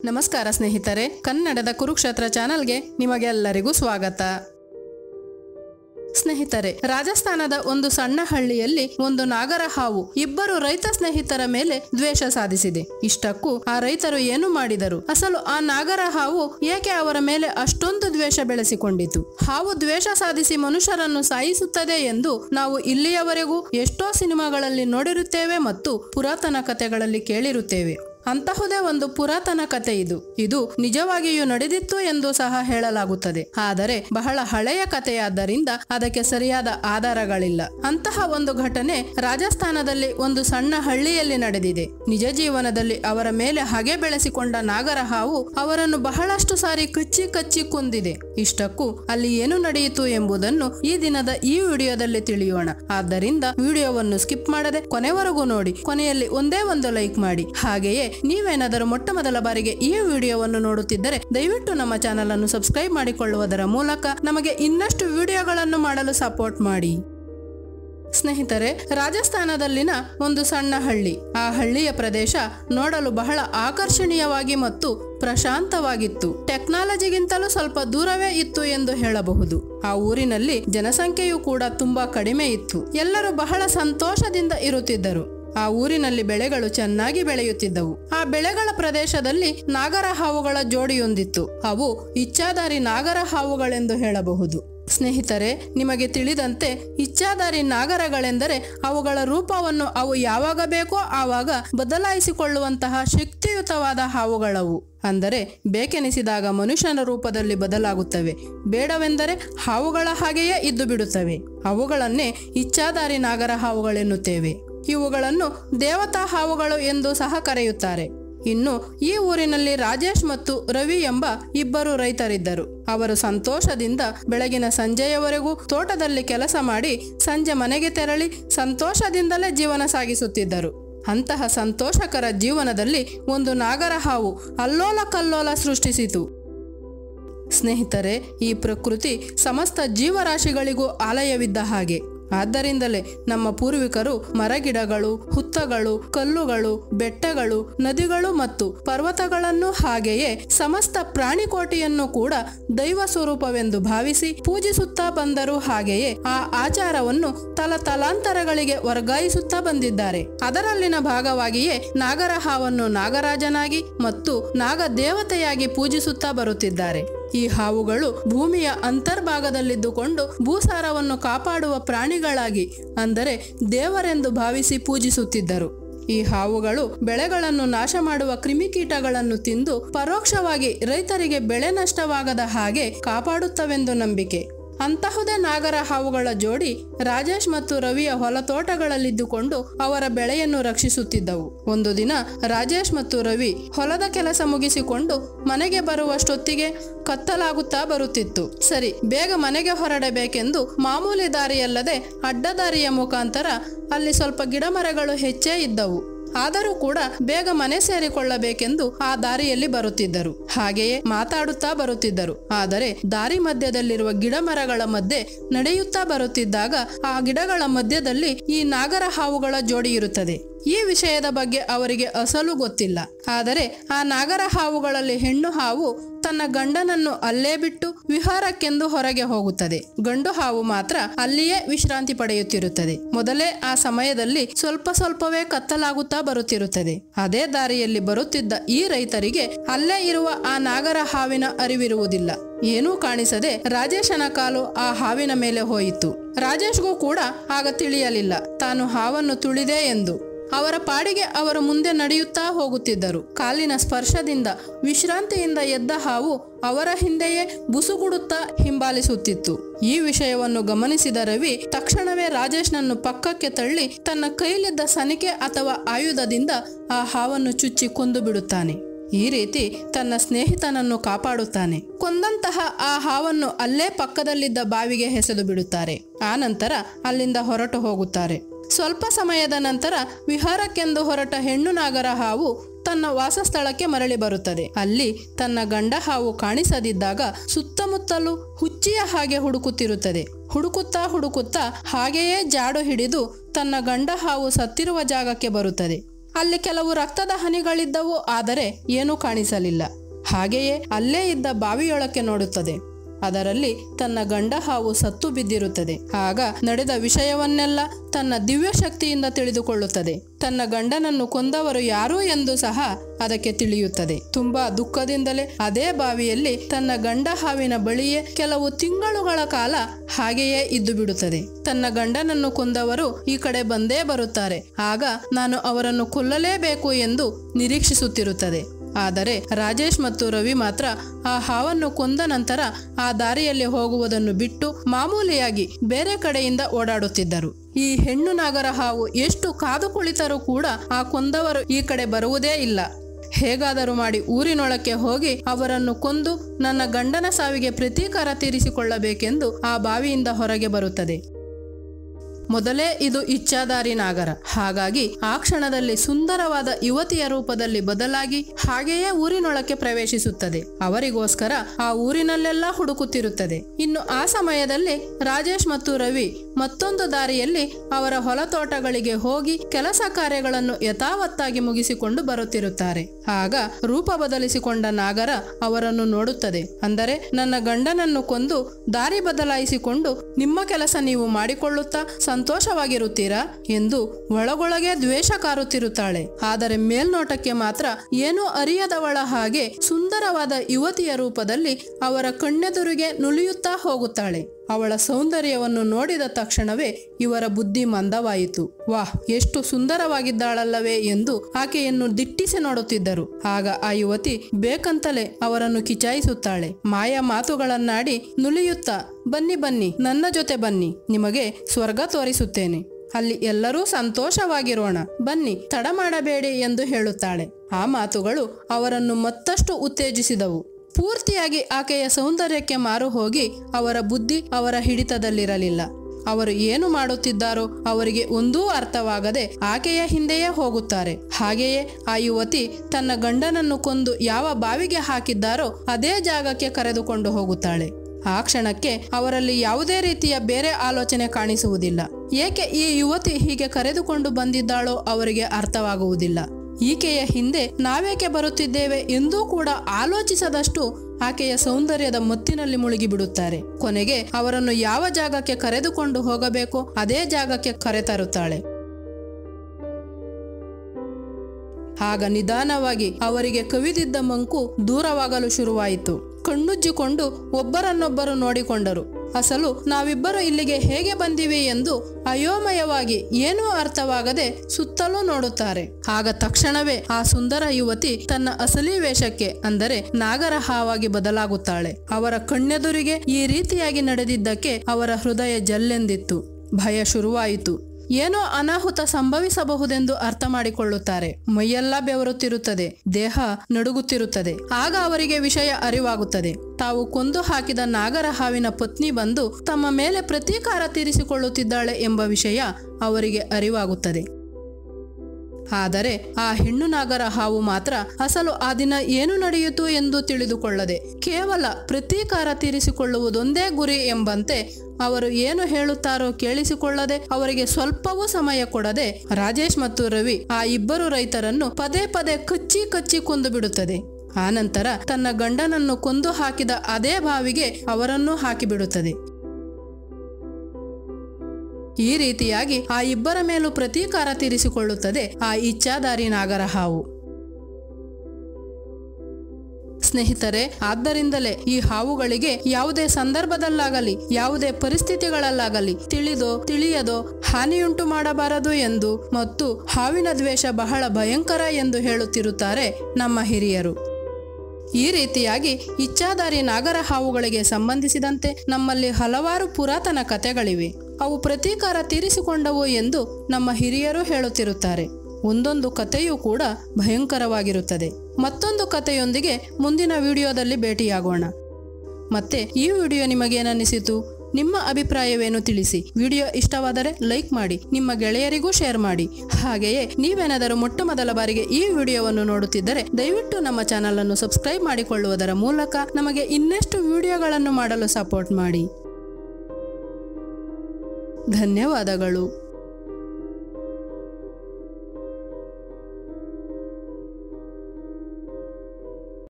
ನಮಸ್ಕಾರ ಸ್ನೇಹಿತರೆ ಕನ್ನಡದ ಕುರುಕ್ಷೇತ್ರ ಚಾನಲ್ಗೆ ನಿಮಗೆಲ್ಲರಿಗೂ ಸ್ವಾಗತ ಸ್ನೇಹಿತರೆ ರಾಜಸ್ಥಾನದ ಒಂದು ಸಣ್ಣ ಹಳ್ಳಿಯಲ್ಲಿ ಒಂದು ನಾಗರ ಹಾವು ಇಬ್ಬರು ರೈತ ಸ್ನೇಹಿತರ ಮೇಲೆ ದ್ವೇಷ ಸಾಧಿಸಿದೆ ಇಷ್ಟಕ್ಕೂ ಆ ರೈತರು ಏನು ಮಾಡಿದರು ಅಸಲು ಆ ನಾಗರ ಹಾವು ಏಕೆ ಅವರ ಮೇಲೆ ಅಷ್ಟೊಂದು ದ್ವೇಷ ಬೆಳೆಸಿಕೊಂಡಿತು ಹಾವು ದ್ವೇಷ ಸಾಧಿಸಿ ಮನುಷ್ಯರನ್ನು ಸಾಯಿಸುತ್ತದೆ ಎಂದು ನಾವು ಇಲ್ಲಿಯವರೆಗೂ ಎಷ್ಟೋ ಸಿನಿಮಾಗಳಲ್ಲಿ ನೋಡಿರುತ್ತೇವೆ ಮತ್ತು ಪುರಾತನ ಕಥೆಗಳಲ್ಲಿ ಕೇಳಿರುತ್ತೇವೆ ಅಂತಹುದೇ ಒಂದು ಪುರಾತನ ಕತೆ ಇದು ಇದು ನಿಜವಾಗಿಯೂ ನಡೆದಿತ್ತು ಎಂದು ಸಹ ಹೇಳಲಾಗುತ್ತದೆ ಆದರೆ ಬಹಳ ಹಳೆಯ ಕಥೆಯಾದ್ದರಿಂದ ಅದಕ್ಕೆ ಸರಿಯಾದ ಆಧಾರಗಳಿಲ್ಲ ಅಂತಹ ಒಂದು ಘಟನೆ ರಾಜಸ್ಥಾನದಲ್ಲಿ ಒಂದು ಸಣ್ಣ ಹಳ್ಳಿಯಲ್ಲಿ ನಡೆದಿದೆ ನಿಜ ಜೀವನದಲ್ಲಿ ಅವರ ಮೇಲೆ ಹಗೆ ಬೆಳೆಸಿಕೊಂಡ ನಾಗರ ಹಾವು ಅವರನ್ನು ಬಹಳಷ್ಟು ಸಾರಿ ಕಚ್ಚಿ ಕಚ್ಚಿ ಕೊಂದಿದೆ ಇಷ್ಟಕ್ಕೂ ಅಲ್ಲಿ ಏನು ನಡೆಯಿತು ಎಂಬುದನ್ನು ಈ ದಿನದ ಈ ವಿಡಿಯೋದಲ್ಲಿ ತಿಳಿಯೋಣ ಆದ್ದರಿಂದ ವಿಡಿಯೋವನ್ನು ಸ್ಕಿಪ್ ಮಾಡದೆ ಕೊನೆವರೆಗೂ ನೋಡಿ ಕೊನೆಯಲ್ಲಿ ಒಂದೇ ಒಂದು ಲೈಕ್ ಮಾಡಿ ಹಾಗೆಯೇ ನೀವೇನಾದರೂ ಮೊಟ್ಟ ಮೊದಲ ಬಾರಿಗೆ ಈ ವಿಡಿಯೋವನ್ನು ನೋಡುತ್ತಿದ್ದರೆ ದಯವಿಟ್ಟು ನಮ್ಮ ಚಾನಲ್ ಅನ್ನು ಸಬ್ಸ್ಕ್ರೈಬ್ ಮಾಡಿಕೊಳ್ಳುವುದರ ಮೂಲಕ ನಮಗೆ ಇನ್ನಷ್ಟು ವಿಡಿಯೋಗಳನ್ನು ಮಾಡಲು ಸಪೋರ್ಟ್ ಮಾಡಿ ಸ್ನೇಹಿತರೆ ರಾಜಸ್ಥಾನದಲ್ಲಿನ ಒಂದು ಸಣ್ಣ ಹಳ್ಳಿ ಆ ಹಳ್ಳಿಯ ಪ್ರದೇಶ ನೋಡಲು ಬಹಳ ಆಕರ್ಷಣೀಯವಾಗಿ ಮತ್ತು ಪ್ರಶಾಂತವಾಗಿತ್ತು ಟೆಕ್ನಾಲಜಿಗಿಂತಲೂ ಸ್ವಲ್ಪ ದೂರವೇ ಇತ್ತು ಎಂದು ಹೇಳಬಹುದು ಆ ಊರಿನಲ್ಲಿ ಜನಸಂಖ್ಯೆಯೂ ಕೂಡ ತುಂಬಾ ಕಡಿಮೆ ಇತ್ತು ಎಲ್ಲರೂ ಬಹಳ ಸಂತೋಷದಿಂದ ಇರುತ್ತಿದ್ದರು ಆ ಊರಿನಲ್ಲಿ ಬೆಳೆಗಳು ಚೆನ್ನಾಗಿ ಬೆಳೆಯುತ್ತಿದ್ದವು ಆ ಬೆಳೆಗಳ ಪ್ರದೇಶದಲ್ಲಿ ನಾಗರ ಹಾವುಗಳ ಜೋಡಿಯೊಂದಿತ್ತು ಅವು ಇಚ್ಛಾಧಾರಿ ನಾಗರ ಹಾವುಗಳೆಂದು ಹೇಳಬಹುದು ಸ್ನೇಹಿತರೆ ನಿಮಗೆ ತಿಳಿದಂತೆ ಇಚ್ಛಾಧಾರಿ ನಾಗರಗಳೆಂದರೆ ಅವುಗಳ ರೂಪವನ್ನು ಅವು ಯಾವಾಗ ಬೇಕೋ ಆವಾಗ ಬದಲಾಯಿಸಿಕೊಳ್ಳುವಂತಹ ಶಕ್ತಿಯುತವಾದ ಹಾವುಗಳವು ಅಂದರೆ ಬೇಕೆನಿಸಿದಾಗ ಮನುಷ್ಯನ ರೂಪದಲ್ಲಿ ಬದಲಾಗುತ್ತವೆ ಬೇಡವೆಂದರೆ ಹಾವುಗಳ ಹಾಗೆಯೇ ಇದ್ದು ಬಿಡುತ್ತವೆ ಅವುಗಳನ್ನೇ ಇಚ್ಛಾಧಾರಿ ನಾಗರ ಹಾವುಗಳೆನ್ನುತ್ತೇವೆ ಇವುಗಳನ್ನು ದೇವತಾ ಹಾವುಗಳು ಎಂದು ಸಹ ಕರೆಯುತ್ತಾರೆ ಇನ್ನು ಈ ಊರಿನಲ್ಲಿ ರಾಜೇಶ್ ಮತ್ತು ರವಿ ಎಂಬ ಇಬ್ಬರು ರೈತರಿದ್ದರು ಅವರು ಸಂತೋಷದಿಂದ ಬೆಳಗಿನ ಸಂಜೆಯವರೆಗೂ ತೋಟದಲ್ಲಿ ಕೆಲಸ ಮಾಡಿ ಸಂಜೆ ಮನೆಗೆ ತೆರಳಿ ಸಂತೋಷದಿಂದಲೇ ಜೀವನ ಸಾಗಿಸುತ್ತಿದ್ದರು ಅಂತಹ ಸಂತೋಷಕರ ಜೀವನದಲ್ಲಿ ಒಂದು ನಾಗರ ಹಾವು ಅಲ್ಲೋಲ ಕಲ್ಲೋಲ ಸೃಷ್ಟಿಸಿತು ಸ್ನೇಹಿತರೆ ಈ ಪ್ರಕೃತಿ ಸಮಸ್ತ ಜೀವರಾಶಿಗಳಿಗೂ ಆಲಯವಿದ್ದ ಹಾಗೆ ಆದ್ದರಿಂದಲೇ ನಮ್ಮ ಪೂರ್ವಿಕರು ಮರಗಿಡಗಳು ಹುತ್ತಗಳು ಕಲ್ಲುಗಳು ಬೆಟ್ಟಗಳು ನದಿಗಳು ಮತ್ತು ಪರ್ವತಗಳನ್ನು ಹಾಗೆಯೇ ಸಮಸ್ತ ಪ್ರಾಣಿಕೋಟಿಯನ್ನು ಕೂಡ ದೈವ ಸ್ವರೂಪವೆಂದು ಭಾವಿಸಿ ಪೂಜಿಸುತ್ತಾ ಬಂದರು ಹಾಗೆಯೇ ಆ ಆಚಾರವನ್ನು ತಲತಲಾಂತರಗಳಿಗೆ ವರ್ಗಾಯಿಸುತ್ತಾ ಬಂದಿದ್ದಾರೆ ಅದರಲ್ಲಿನ ಭಾಗವಾಗಿಯೇ ನಾಗರ ಹಾವನ್ನು ನಾಗರಾಜನಾಗಿ ಮತ್ತು ನಾಗ ದೇವತೆಯಾಗಿ ಪೂಜಿಸುತ್ತಾ ಬರುತ್ತಿದ್ದಾರೆ ಈ ಹಾವುಗಳು ಭೂಮಿಯ ಅಂತರ್ಭಾಗದಲ್ಲಿದ್ದುಕೊಂಡು ಭೂಸಾರವನ್ನು ಕಾಪಾಡುವ ಪ್ರಾಣಿಗಳಾಗಿ ಅಂದರೆ ದೇವರೆಂದು ಭಾವಿಸಿ ಪೂಜಿಸುತ್ತಿದ್ದರು ಈ ಹಾವುಗಳು ಬೆಳೆಗಳನ್ನು ನಾಶ ಮಾಡುವ ಕ್ರಿಮಿಕೀಟಗಳನ್ನು ತಿಂದು ಪರೋಕ್ಷವಾಗಿ ರೈತರಿಗೆ ಬೆಳೆ ನಷ್ಟವಾಗದ ಹಾಗೆ ಕಾಪಾಡುತ್ತವೆಂದು ನಂಬಿಕೆ ಅಂತಹುದೇ ನಾಗರ ಹಾವುಗಳ ಜೋಡಿ ರಾಜೇಶ್ ಮತ್ತು ರವಿಯ ಹೊಲ ತೋಟಗಳಲ್ಲಿದ್ದುಕೊಂಡು ಅವರ ಬೆಳೆಯನ್ನು ರಕ್ಷಿಸುತ್ತಿದ್ದವು ಒಂದು ದಿನ ರಾಜೇಶ್ ಮತ್ತು ರವಿ ಹೊಲದ ಕೆಲಸ ಮುಗಿಸಿಕೊಂಡು ಮನೆಗೆ ಬರುವಷ್ಟೊತ್ತಿಗೆ ಕತ್ತಲಾಗುತ್ತಾ ಬರುತ್ತಿತ್ತು ಸರಿ ಬೇಗ ಮನೆಗೆ ಹೊರಡಬೇಕೆಂದು ಮಾಮೂಲಿ ದಾರಿಯಲ್ಲದೆ ಅಡ್ಡದಾರಿಯ ಮುಖಾಂತರ ಅಲ್ಲಿ ಸ್ವಲ್ಪ ಗಿಡಮರಗಳು ಹೆಚ್ಚೇ ಇದ್ದವು ಆದರೂ ಕೂಡ ಬೇಗ ಮನೆ ಸೇರಿಕೊಳ್ಳಬೇಕೆಂದು ಆ ದಾರಿಯಲ್ಲಿ ಬರುತ್ತಿದ್ದರು ಹಾಗೆಯೇ ಮಾತಾಡುತ್ತಾ ಬರುತ್ತಿದ್ದರು ಆದರೆ ದಾರಿ ಮಧ್ಯದಲ್ಲಿರುವ ಗಿಡ ಮರಗಳ ಮಧ್ಯೆ ನಡೆಯುತ್ತಾ ಬರುತ್ತಿದ್ದಾಗ ಆ ಗಿಡಗಳ ಮಧ್ಯದಲ್ಲಿ ಈ ನಾಗರ ಹಾವುಗಳ ಜೋಡಿ ಇರುತ್ತದೆ ಈ ವಿಷಯದ ಬಗ್ಗೆ ಅವರಿಗೆ ಅಸಲು ಗೊತ್ತಿಲ್ಲ ಆದರೆ ಆ ನಾಗರ ಹಾವುಗಳಲ್ಲಿ ಹೆಣ್ಣು ಹಾವು ತನ್ನ ಗಂಡನನ್ನು ಅಲ್ಲೇ ಬಿಟ್ಟು ವಿಹಾರಕ್ಕೆಂದು ಹೊರಗೆ ಹೋಗುತ್ತದೆ ಗಂಡು ಹಾವು ಮಾತ್ರ ಅಲ್ಲಿಯೇ ವಿಶ್ರಾಂತಿ ಪಡೆಯುತ್ತಿರುತ್ತದೆ ಮೊದಲೇ ಆ ಸಮಯದಲ್ಲಿ ಸ್ವಲ್ಪ ಸ್ವಲ್ಪವೇ ಕತ್ತಲಾಗುತ್ತಾ ಬರುತ್ತಿರುತ್ತದೆ ಅದೇ ದಾರಿಯಲ್ಲಿ ಬರುತ್ತಿದ್ದ ಈ ರೈತರಿಗೆ ಅಲ್ಲೇ ಇರುವ ಆ ನಾಗರ ಹಾವಿನ ಅರಿವಿರುವುದಿಲ್ಲ ಏನೂ ಕಾಣಿಸದೆ ರಾಜೇಶನ ಕಾಲು ಆ ಹಾವಿನ ಮೇಲೆ ಹೋಯಿತು ರಾಜೇಶ್ಗೂ ಕೂಡ ಆಗ ತಿಳಿಯಲಿಲ್ಲ ತಾನು ಹಾವನ್ನು ತುಳಿದೆ ಎಂದು ಅವರ ಪಾಡಿಗೆ ಅವರು ಮುಂದೆ ನಡೆಯುತ್ತಾ ಹೋಗುತ್ತಿದ್ದರು ಕಾಲಿನ ಸ್ಪರ್ಶದಿಂದ ವಿಶ್ರಾಂತಿಯಿಂದ ಎದ್ದ ಹಾವು ಅವರ ಹಿಂದೆಯೇ ಬುಸುಗುಡುತ್ತಾ ಹಿಂಬಾಲಿಸುತ್ತಿತ್ತು ಈ ವಿಷಯವನ್ನು ಗಮನಿಸಿದ ರವಿ ತಕ್ಷಣವೇ ರಾಜೇಶ್ನನ್ನು ಪಕ್ಕಕ್ಕೆ ತಳ್ಳಿ ತನ್ನ ಕೈಲಿದ್ದ ಸನಿಕೆ ಅಥವಾ ಆಯುಧದಿಂದ ಆ ಹಾವನ್ನು ಚುಚ್ಚಿ ಕೊಂದು ಬಿಡುತ್ತಾನೆ ಈ ರೀತಿ ತನ್ನ ಸ್ನೇಹಿತನನ್ನು ಕಾಪಾಡುತ್ತಾನೆ ಕೊಂದಂತಹ ಆ ಹಾವನ್ನು ಅಲ್ಲೇ ಪಕ್ಕದಲ್ಲಿದ್ದ ಬಾವಿಗೆ ಎಸೆದು ಬಿಡುತ್ತಾರೆ ಆ ನಂತರ ಅಲ್ಲಿಂದ ಹೊರಟು ಹೋಗುತ್ತಾರೆ ಸ್ವಲ್ಪ ಸಮಯದ ನಂತರ ವಿಹಾರಕ್ಕೆಂದು ಹೊರಟ ಹೆಣ್ಣು ನಾಗರ ಹಾವು ತನ್ನ ವಾಸಸ್ಥಳಕ್ಕೆ ಮರಳಿ ಬರುತ್ತದೆ ಅಲ್ಲಿ ತನ್ನ ಗಂಡ ಹಾವು ಕಾಣಿಸದಿದ್ದಾಗ ಸುತ್ತಮುತ್ತಲೂ ಹುಚ್ಚಿಯ ಹಾಗೆ ಹುಡುಕುತ್ತಿರುತ್ತದೆ ಹುಡುಕುತ್ತಾ ಹುಡುಕುತ್ತಾ ಹಾಗೆಯೇ ಜಾಡು ಹಿಡಿದು ತನ್ನ ಗಂಡ ಹಾವು ಸತ್ತಿರುವ ಜಾಗಕ್ಕೆ ಬರುತ್ತದೆ ಅಲ್ಲಿ ಕೆಲವು ರಕ್ತದ ಹನಿಗಳಿದ್ದವು ಆದರೆ ಏನೂ ಕಾಣಿಸಲಿಲ್ಲ ಹಾಗೆಯೇ ಅಲ್ಲೇ ಇದ್ದ ಬಾವಿಯೊಳಕ್ಕೆ ನೋಡುತ್ತದೆ ಅದರಲ್ಲಿ ತನ್ನ ಗಂಡ ಹಾವು ಸತ್ತು ಬಿದ್ದಿರುತ್ತದೆ ಆಗ ನಡೆದ ವಿಷಯವನ್ನೆಲ್ಲ ತನ್ನ ದಿವ್ಯ ಶಕ್ತಿಯಿಂದ ತಿಳಿದುಕೊಳ್ಳುತ್ತದೆ ತನ್ನ ಗಂಡನನ್ನು ಕೊಂದವರು ಯಾರು ಎಂದು ಸಹ ಅದಕ್ಕೆ ತಿಳಿಯುತ್ತದೆ ತುಂಬಾ ದುಃಖದಿಂದಲೇ ಅದೇ ಬಾವಿಯಲ್ಲಿ ತನ್ನ ಗಂಡ ಹಾವಿನ ಬಳಿಯೇ ಕೆಲವು ತಿಂಗಳುಗಳ ಕಾಲ ಹಾಗೆಯೇ ಇದ್ದು ಬಿಡುತ್ತದೆ ತನ್ನ ಗಂಡನನ್ನು ಕೊಂದವರು ಈ ಕಡೆ ಬಂದೇ ಬರುತ್ತಾರೆ ಆಗ ನಾನು ಅವರನ್ನು ಕೊಲ್ಲಲೇಬೇಕು ಎಂದು ನಿರೀಕ್ಷಿಸುತ್ತಿರುತ್ತದೆ ಆದರೆ ರಾಜೇಶ್ ಮತ್ತು ರವಿ ಮಾತ್ರ ಆ ಹಾವನ್ನು ಕೊಂದ ನಂತರ ಆ ದಾರಿಯಲ್ಲಿ ಹೋಗುವುದನ್ನು ಬಿಟ್ಟು ಮಾಮೂಲಿಯಾಗಿ ಬೇರೆ ಕಡೆಯಿಂದ ಓಡಾಡುತ್ತಿದ್ದರು ಈ ಹೆಣ್ಣು ನಾಗರ ಹಾವು ಎಷ್ಟು ಕಾದು ಕುಳಿತರೂ ಕೂಡ ಆ ಕೊಂದವರು ಈ ಕಡೆ ಬರುವುದೇ ಇಲ್ಲ ಹೇಗಾದರೂ ಮಾಡಿ ಊರಿನೊಳಕ್ಕೆ ಹೋಗಿ ಅವರನ್ನು ಕೊಂದು ನನ್ನ ಗಂಡನ ಸಾವಿಗೆ ಪ್ರತೀಕಾರ ತೀರಿಸಿಕೊಳ್ಳಬೇಕೆಂದು ಆ ಬಾವಿಯಿಂದ ಹೊರಗೆ ಬರುತ್ತದೆ ಮೊದಲೇ ಇದು ಇಚ್ಛಾದಾರಿ ನಾಗರ ಹಾಗಾಗಿ ಆ ಕ್ಷಣದಲ್ಲಿ ಸುಂದರವಾದ ಯುವತಿಯ ರೂಪದಲ್ಲಿ ಬದಲಾಗಿ ಹಾಗೆಯೇ ಊರಿನೊಳಕ್ಕೆ ಪ್ರವೇಶಿಸುತ್ತದೆ ಅವರಿಗೋಸ್ಕರ ಆ ಊರಿನಲ್ಲೆಲ್ಲ ಹುಡುಕುತ್ತಿರುತ್ತದೆ ಇನ್ನು ಆ ಸಮಯದಲ್ಲಿ ರಾಜೇಶ್ ಮತ್ತು ರವಿ ಮತ್ತೊಂದು ದಾರಿಯಲ್ಲಿ ಅವರ ಹೊಲ ತೋಟಗಳಿಗೆ ಹೋಗಿ ಕೆಲಸ ಕಾರ್ಯಗಳನ್ನು ಯಥಾವತ್ತಾಗಿ ಮುಗಿಸಿಕೊಂಡು ಬರುತ್ತಿರುತ್ತಾರೆ ಆಗ ರೂಪ ಬದಲಿಸಿಕೊಂಡ ನಾಗರ ಅವರನ್ನು ನೋಡುತ್ತದೆ ಅಂದರೆ ನನ್ನ ಗಂಡನನ್ನು ಕೊಂದು ದಾರಿ ಬದಲಾಯಿಸಿಕೊಂಡು ನಿಮ್ಮ ಕೆಲಸ ನೀವು ಮಾಡಿಕೊಳ್ಳುತ್ತಾ ಸಂತೋಷವಾಗಿರುತ್ತೀರಾ ಎಂದು ಒಳಗೊಳಗೆ ದ್ವೇಷ ಕಾರುತ್ತಿರುತ್ತಾಳೆ ಆದರೆ ಮೇಲ್ನೋಟಕ್ಕೆ ಮಾತ್ರ ಏನೂ ಅರಿಯದವಳ ಹಾಗೆ ಸುಂದರವಾದ ಯುವತಿಯ ರೂಪದಲ್ಲಿ ಅವರ ಕಣ್ಣೆದುರಿಗೆ ನುಲಿಯುತ್ತಾ ಹೋಗುತ್ತಾಳೆ ಅವಳ ಸೌಂದರ್ಯವನ್ನು ನೋಡಿದ ತಕ್ಷಣವೇ ಇವರ ಬುದ್ಧಿ ಮಂದವಾಯಿತು ವಾಹ್ ಎಷ್ಟು ಸುಂದರವಾಗಿದ್ದಾಳಲ್ಲವೇ ಎಂದು ಆಕೆಯನ್ನು ದಿಟ್ಟಿಸಿ ನೋಡುತ್ತಿದ್ದರು ಆಗ ಆ ಯುವತಿ ಬೇಕಂತಲೇ ಅವರನ್ನು ಕಿಚಾಯಿಸುತ್ತಾಳೆ ಮಾಯ ಮಾತುಗಳನ್ನಾಡಿ ನುಲಿಯುತ್ತಾ ಬನ್ನಿ ಬನ್ನಿ ನನ್ನ ಜೊತೆ ಬನ್ನಿ ನಿಮಗೆ ಸ್ವರ್ಗ ತೋರಿಸುತ್ತೇನೆ ಅಲ್ಲಿ ಎಲ್ಲರೂ ಸಂತೋಷವಾಗಿರೋಣ ಬನ್ನಿ ತಡ ಮಾಡಬೇಡಿ ಎಂದು ಹೇಳುತ್ತಾಳೆ ಆ ಮಾತುಗಳು ಅವರನ್ನು ಮತ್ತಷ್ಟು ಉತ್ತೇಜಿಸಿದವು ಪೂರ್ತಿಯಾಗಿ ಆಕೆಯ ಸೌಂದರ್ಯಕ್ಕೆ ಮಾರು ಹೋಗಿ ಅವರ ಬುದ್ಧಿ ಅವರ ಹಿಡಿತದಲ್ಲಿರಲಿಲ್ಲ ಅವರು ಏನು ಮಾಡುತ್ತಿದ್ದಾರೋ ಅವರಿಗೆ ಒಂದೂ ಅರ್ಥವಾಗದೆ ಆಕೆಯ ಹಿಂದೆಯೇ ಹೋಗುತ್ತಾರೆ ಹಾಗೆಯೇ ಆ ಯುವತಿ ತನ್ನ ಗಂಡನನ್ನು ಕೊಂದು ಯಾವ ಬಾವಿಗೆ ಹಾಕಿದ್ದಾರೋ ಅದೇ ಜಾಗಕ್ಕೆ ಕರೆದುಕೊಂಡು ಹೋಗುತ್ತಾಳೆ ಆ ಕ್ಷಣಕ್ಕೆ ಅವರಲ್ಲಿ ಯಾವುದೇ ರೀತಿಯ ಬೇರೆ ಆಲೋಚನೆ ಕಾಣಿಸುವುದಿಲ್ಲ ಏಕೆ ಈ ಯುವತಿ ಹೀಗೆ ಕರೆದುಕೊಂಡು ಬಂದಿದ್ದಾಳೋ ಅವರಿಗೆ ಅರ್ಥವಾಗುವುದಿಲ್ಲ ಈಕೆಯ ಹಿಂದೆ ನಾವೇಕೆ ಬರುತ್ತಿದ್ದೇವೆ ಎಂದೂ ಕೂಡ ಆಲೋಚಿಸದಷ್ಟು ಆಕೆಯ ಸೌಂದರ್ಯದ ಮತ್ತಿನಲ್ಲಿ ಮುಳುಗಿಬಿಡುತ್ತಾರೆ ಕೊನೆಗೆ ಅವರನ್ನು ಯಾವ ಜಾಗಕ್ಕೆ ಕರೆದುಕೊಂಡು ಹೋಗಬೇಕೋ ಅದೇ ಜಾಗಕ್ಕೆ ಕರೆತರುತ್ತಾಳೆ ಆಗ ನಿಧಾನವಾಗಿ ಅವರಿಗೆ ಕವಿದಿದ್ದ ಮಂಕು ದೂರವಾಗಲು ಶುರುವಾಯಿತು ಕಣ್ಣುಜ್ಜಿಕೊಂಡು ಒಬ್ಬರನ್ನೊಬ್ಬರು ನೋಡಿಕೊಂಡರು ಅಸಲು ನಾವಿಬ್ಬರು ಇಲ್ಲಿಗೆ ಹೇಗೆ ಬಂದಿವಿ ಎಂದು ಅಯೋಮಯವಾಗಿ ಏನೂ ಅರ್ಥವಾಗದೆ ಸುತ್ತಲೂ ನೋಡುತ್ತಾರೆ ಆಗ ತಕ್ಷಣವೇ ಆ ಸುಂದರ ಯುವತಿ ತನ್ನ ಅಸಲಿ ವೇಷಕ್ಕೆ ಅಂದರೆ ನಾಗರ ಹಾವಾಗಿ ಬದಲಾಗುತ್ತಾಳೆ ಅವರ ಕಣ್ಣೆದುರಿಗೆ ಈ ರೀತಿಯಾಗಿ ನಡೆದಿದ್ದಕ್ಕೆ ಅವರ ಹೃದಯ ಜಲ್ಲೆಂದಿತ್ತು ಭಯ ಶುರುವಾಯಿತು ಏನೋ ಅನಾಹುತ ಸಂಭವಿಸಬಹುದೆಂದು ಅರ್ಥ ಮಾಡಿಕೊಳ್ಳುತ್ತಾರೆ ಮೈಯೆಲ್ಲ ಬೆವರುತ್ತಿರುತ್ತದೆ ದೇಹ ನಡುಗುತ್ತಿರುತ್ತದೆ ಆಗ ಅವರಿಗೆ ವಿಷಯ ಅರಿವಾಗುತ್ತದೆ ತಾವು ಕೊಂದು ಹಾಕಿದ ನಾಗರ ಹಾವಿನ ಪತ್ನಿ ಬಂದು ತಮ್ಮ ಮೇಲೆ ಪ್ರತೀಕಾರ ತೀರಿಸಿಕೊಳ್ಳುತ್ತಿದ್ದಾಳೆ ಎಂಬ ವಿಷಯ ಅವರಿಗೆ ಅರಿವಾಗುತ್ತದೆ ಆದರೆ ಆ ಹೆಣ್ಣು ನಾಗರ ಹಾವು ಮಾತ್ರ ಅಸಲು ಆ ದಿನ ಏನು ನಡೆಯಿತು ಎಂದು ತಿಳಿದುಕೊಳ್ಳದೆ ಕೇವಲ ಪ್ರತೀಕಾರ ತೀರಿಸಿಕೊಳ್ಳುವುದೊಂದೇ ಗುರಿ ಎಂಬಂತೆ ಅವರು ಏನು ಹೇಳುತ್ತಾರೋ ಕೇಳಿಸಿಕೊಳ್ಳದೆ ಅವರಿಗೆ ಸ್ವಲ್ಪವೂ ಸಮಯ ಕೊಡದೆ ರಾಜೇಶ್ ಮತ್ತು ರವಿ ಆ ಇಬ್ಬರು ರೈತರನ್ನು ಪದೇ ಪದೇ ಕಚ್ಚಿ ಕಚ್ಚಿ ಕೊಂದು ಬಿಡುತ್ತದೆ ಆನಂತರ ತನ್ನ ಗಂಡನನ್ನು ಕೊಂದು ಹಾಕಿದ ಅದೇ ಬಾವಿಗೆ ಅವರನ್ನೂ ಹಾಕಿಬಿಡುತ್ತದೆ ಈ ರೀತಿಯಾಗಿ ಆ ಇಬ್ಬರ ಮೇಲೂ ಪ್ರತೀಕಾರ ತೀರಿಸಿಕೊಳ್ಳುತ್ತದೆ ಆ ಇಚ್ಛಾದಾರಿ ನಾಗರ ಹಾವು ಸ್ನೇಹಿತರೆ ಆದ್ದರಿಂದಲೇ ಈ ಹಾವುಗಳಿಗೆ ಯಾವುದೇ ಸಂದರ್ಭದಲ್ಲಾಗಲಿ ಯಾವುದೇ ಪರಿಸ್ಥಿತಿಗಳಲ್ಲಾಗಲಿ ತಿಳಿದೋ ತಿಳಿಯದೋ ಹಾನಿಯುಂಟು ಮಾಡಬಾರದು ಎಂದು ಮತ್ತು ಹಾವಿನ ದ್ವೇಷ ಬಹಳ ಭಯಂಕರ ಎಂದು ಹೇಳುತ್ತಿರುತ್ತಾರೆ ನಮ್ಮ ಹಿರಿಯರು ಈ ರೀತಿಯಾಗಿ ಇಚ್ಛಾದಾರಿ ನಾಗರ ಹಾವುಗಳಿಗೆ ಸಂಬಂಧಿಸಿದಂತೆ ನಮ್ಮಲ್ಲಿ ಹಲವಾರು ಪುರಾತನ ಕಥೆಗಳಿವೆ ಅವು ಪ್ರತೀಕಾರ ತೀರಿಸಿಕೊಂಡವು ಎಂದು ನಮ್ಮ ಹಿರಿಯರು ಹೇಳುತ್ತಿರುತ್ತಾರೆ ಒಂದೊಂದು ಕಥೆಯೂ ಕೂಡ ಭಯಂಕರವಾಗಿರುತ್ತದೆ ಮತ್ತೊಂದು ಕಥೆಯೊಂದಿಗೆ ಮುಂದಿನ ವಿಡಿಯೋದಲ್ಲಿ ಭೇಟಿಯಾಗೋಣ ಮತ್ತೆ ಈ ವಿಡಿಯೋ ನಿಮಗೇನನ್ನಿಸಿತು ನಿಮ್ಮ ಅಭಿಪ್ರಾಯವೇನು ತಿಳಿಸಿ ವಿಡಿಯೋ ಇಷ್ಟವಾದರೆ ಲೈಕ್ ಮಾಡಿ ನಿಮ್ಮ ಗೆಳೆಯರಿಗೂ ಶೇರ್ ಮಾಡಿ ಹಾಗೆಯೇ ನೀವೇನಾದರೂ ಮೊಟ್ಟ ಮೊದಲ ಬಾರಿಗೆ ಈ ವಿಡಿಯೋವನ್ನು ನೋಡುತ್ತಿದ್ದರೆ ದಯವಿಟ್ಟು ನಮ್ಮ ಚಾನಲ್ ಅನ್ನು ಸಬ್ಸ್ಕ್ರೈಬ್ ಮಾಡಿಕೊಳ್ಳುವುದರ ಮೂಲಕ ನಮಗೆ ಇನ್ನಷ್ಟು ವಿಡಿಯೋಗಳನ್ನು ಮಾಡಲು ಸಪೋರ್ಟ್ ಮಾಡಿ ಧನ್ಯವಾದಗಳು